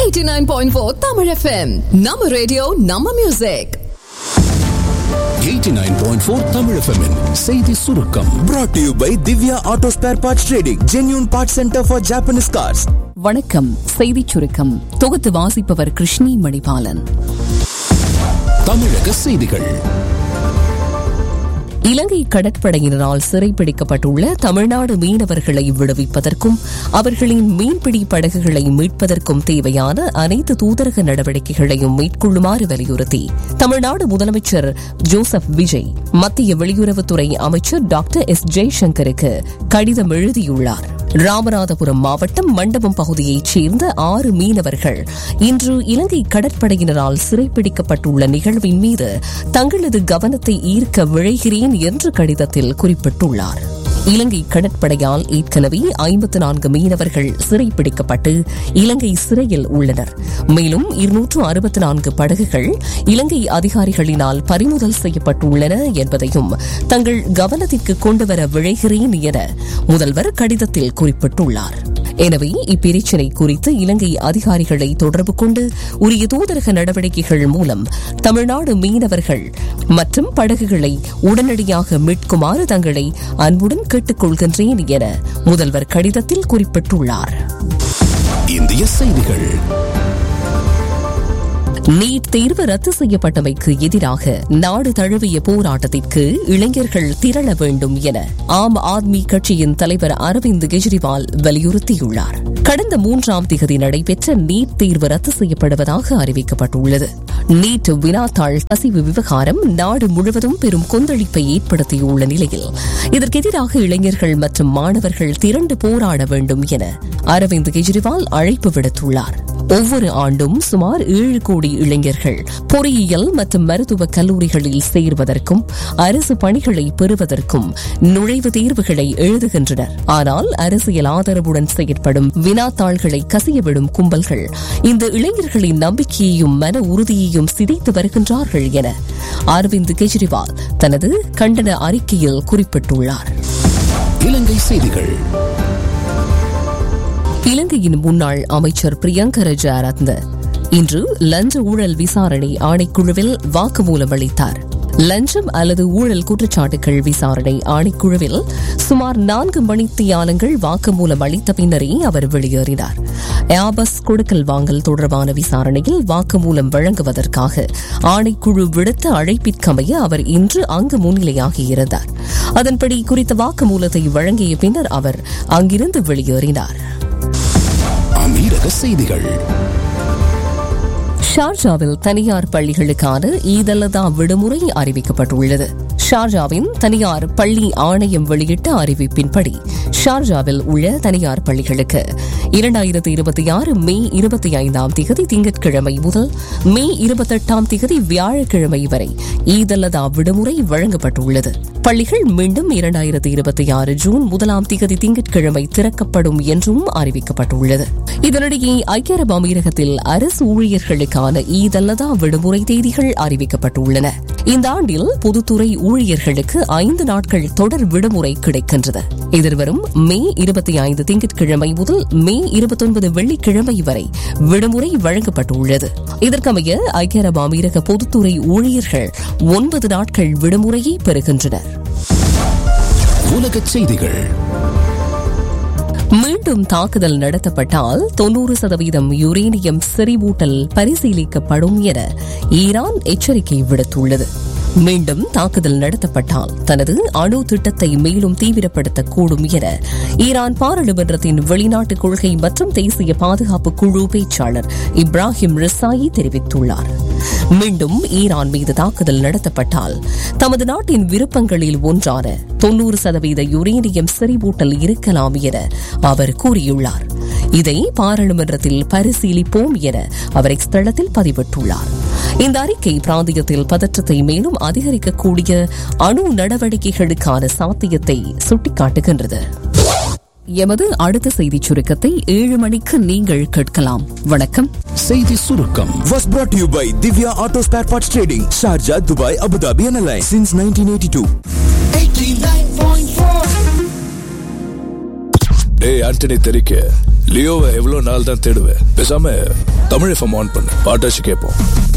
89.4 Tamil FM. நம்ம radio நம்ம music 89.4 Tamil FM -இன் செய்தி சுருக்கம் brought to you by Divya Auto Spare Parts Trading, genuine parts center for Japanese cars. வணக்கம் செய்திச் சுருக்கம் தொகுத்து வாசிப்பவர் கிருஷ்ணி மணிபாலன் தமிழக செய்திகள் இலங்கை கடற்படையினரால் சிறைப்பிடிக்கப்பட்டுள்ள தமிழ்நாடு மீனவர்களை விடுவிப்பதற்கும் அவர்களின் மீன்பிடி படகுகளை மீட்பதற்கும் தேவையான அனைத்து தூதரக நடவடிக்கைகளையும் மேற்கொள்ளுமாறு வலியுறுத்தி தமிழ்நாடு முதலமைச்சர் ஜோசப் விஜய் மத்திய வெளியுறவுத்துறை அமைச்சர் டாக்டர் எஸ் ஜெய்சங்கருக்கு கடிதம் எழுதியுள்ளார் ராமநாதபுரம் மாவட்டம் மண்டபம் பகுதியைச் சேர்ந்த ஆறு மீனவர்கள் இன்று இலங்கை கடற்படையினரால் சிறைப்பிடிக்கப்பட்டுள்ள நிகழ்வின் மீது தங்களது கவனத்தை ஈர்க்க விழைகிறேன் என்று கடிதத்தில் குறிப்பிட்டுள்ளார் இலங்கை கடற்படையால் ஏற்கனவே ஐம்பத்து நான்கு மீனவர்கள் சிறைப்பிடிக்கப்பட்டு இலங்கை சிறையில் உள்ளனர் மேலும் இருநூற்று அறுபத்தி நான்கு படகுகள் இலங்கை அதிகாரிகளினால் பறிமுதல் செய்யப்பட்டுள்ளன என்பதையும் தங்கள் கவனத்திற்கு கொண்டுவர விழைகிறேன் என முதல்வர் கடிதத்தில் குறிப்பிட்டுள்ளார் எனவே இப்பிரச்சினை குறித்து இலங்கை அதிகாரிகளை தொடர்பு கொண்டு உரிய தூதரக நடவடிக்கைகள் மூலம் தமிழ்நாடு மீனவர்கள் மற்றும் படகுகளை உடனடியாக மீட்குமாறு தங்களை அன்புடன் கேட்டுக்கொள்கின்றேன் என முதல்வர் கடிதத்தில் குறிப்பிட்டுள்ளார் இந்திய செய்திகள் நீட் தேர்வு ரத்து செய்யப்பட்டமைக்கு எதிராக நாடு தழுவிய போராட்டத்திற்கு இளைஞர்கள் திரள வேண்டும் என ஆம் ஆத்மி கட்சியின் தலைவர் அரவிந்த் கெஜ்ரிவால் வலியுறுத்தியுள்ளார் கடந்த மூன்றாம் திகதி நடைபெற்ற நீட் தேர்வு ரத்து செய்யப்படுவதாக அறிவிக்கப்பட்டுள்ளது நீட் வினாத்தாள் கசிவு விவகாரம் நாடு முழுவதும் பெரும் கொந்தளிப்பை ஏற்படுத்தியுள்ள நிலையில் இதற்கெதிராக இளைஞர்கள் மற்றும் மாணவர்கள் திரண்டு போராட வேண்டும் என அரவிந்த் கெஜ்ரிவால் அழைப்பு விடுத்துள்ளார் ஒவ்வொரு ஆண்டும் சுமார் ஏழு கோடி இளைஞர்கள் பொறியியல் மற்றும் மருத்துவ கல்லூரிகளில் சேர்வதற்கும் அரசு பணிகளை பெறுவதற்கும் நுழைவுத் தேர்வுகளை எழுதுகின்றனர் ஆனால் அரசியல் ஆதரவுடன் செயற்படும் வினாத்தாள்களை கசியவிடும் கும்பல்கள் இந்த இளைஞர்களின் நம்பிக்கையையும் மன உறுதியையும் சிதைத்து வருகின்றார்கள் என அரவிந்த் கெஜ்ரிவால் தனது கண்டன அறிக்கையில் குறிப்பிட்டுள்ளார் இலங்கை செய்திகள் இலங்கையின் முன்னாள் அமைச்சர் பிரியங்கர ஜெயரத்ன இன்று லஞ்ச ஊழல் விசாரணை ஆணைக்குழுவில் வாக்குமூலம் அளித்தார் லஞ்சம் அல்லது ஊழல் குற்றச்சாட்டுகள் விசாரணை ஆணைக்குழுவில் சுமார் நான்கு மணித்தியாலங்கள் வாக்குமூலம் அளித்த பின்னரே அவர் வெளியேறினார் ஏபஸ் கொடுக்கல் வாங்கல் தொடர்பான விசாரணையில் வாக்குமூலம் வழங்குவதற்காக ஆணைக்குழு விடுத்த அழைப்பிற்கமைய அவர் இன்று அங்கு முன்னிலையாகியிருந்தார் அதன்படி குறித்த வாக்குமூலத்தை வழங்கிய பின்னர் அவர் அங்கிருந்து வெளியேறினார் அமீரக செய்திகள் ஷார்ஜாவில் தனியார் பள்ளிகளுக்கான ஈதல்லதா விடுமுறை அறிவிக்கப்பட்டுள்ளது ஷார்ஜாவின் தனியார் பள்ளி ஆணையம் வெளியிட்ட அறிவிப்பின்படி ஷார்ஜாவில் உள்ள தனியார் பள்ளிகளுக்கு இரண்டாயிரத்தி இருபத்தி ஆறு மே இருபத்தி ஐந்தாம் திகதி திங்கட்கிழமை முதல் மே இருபத்தெட்டாம் திகதி வியாழக்கிழமை வரை ஈதல்லதா விடுமுறை வழங்கப்பட்டுள்ளது பள்ளிகள் மீண்டும் இரண்டாயிரத்தி இருபத்தி ஆறு ஜூன் முதலாம் திகதி திங்கட்கிழமை திறக்கப்படும் என்றும் அறிவிக்கப்பட்டுள்ளது இதனிடையே ஐக்கிய அரபு அமீரகத்தில் அரசு ஊழியர்களுக்கான ஈதல்லதா விடுமுறை தேதிகள் அறிவிக்கப்பட்டுள்ளன இந்த ஆண்டில் பொதுத்துறை ஊழியர்களுக்கு ஐந்து நாட்கள் தொடர் விடுமுறை கிடைக்கின்றது எதிர்வரும் மே இருபத்தி ஐந்து திங்கட்கிழமை முதல் மே இருபத்தொன்பது வெள்ளிக்கிழமை வரை விடுமுறை வழங்கப்பட்டுள்ளது இதற்கமைய ஐக்கிய அரபு அமீரக பொதுத்துறை ஊழியர்கள் ஒன்பது நாட்கள் விடுமுறையை பெறுகின்றனர் உலகச் செய்திகள் மீண்டும் தாக்குதல் நடத்தப்பட்டால் தொன்னூறு சதவீதம் யுரேனியம் செறிவூட்டல் பரிசீலிக்கப்படும் என ஈரான் எச்சரிக்கை விடுத்துள்ளது மீண்டும் தாக்குதல் நடத்தப்பட்டால் தனது அணு திட்டத்தை மேலும் தீவிரப்படுத்தக்கூடும் என ஈரான் பாராளுமன்றத்தின் வெளிநாட்டு கொள்கை மற்றும் தேசிய பாதுகாப்பு குழு பேச்சாளர் இப்ராஹிம் ரிசாயி தெரிவித்துள்ளார் மீண்டும் ஈரான் மீது தாக்குதல் நடத்தப்பட்டால் தமது நாட்டின் விருப்பங்களில் ஒன்றான தொன்னூறு சதவீத யுரேனியம் செறிவூட்டல் இருக்கலாம் என அவர் கூறியுள்ளார் இதை பாராளுமன்றத்தில் பரிசீலிப்போம் என அவர் இஸ்தளத்தில் பதிவிட்டுள்ளார் இந்த அறிக்கை பிராந்தியத்தில் பதற்றத்தை மேலும் அதிகரிக்கக்கூடிய அணு நடவடிக்கைகளுக்கான சாத்தியத்தை சுட்டிக்காட்டுகின்றது எமது அடுத்த செய்திச் சுருக்கத்தை ஏழு மணிக்கு நீங்கள் கேட்கலாம் வணக்கம் செய்தி சுருக்கம் Was brought to you by Divya Auto Spare Parts Trading, Sharjah, Dubai, Abu Dhabi, and Alliance since 1982. டேய் ஆண்டனி தெரிக்க லியோவை எவ்வளவு நாள் தான் தேடுவேன் பேசாம தமிழ் எஃப்எம் ஆன் பண்ணு பாட்டாச்சு கேட்போம்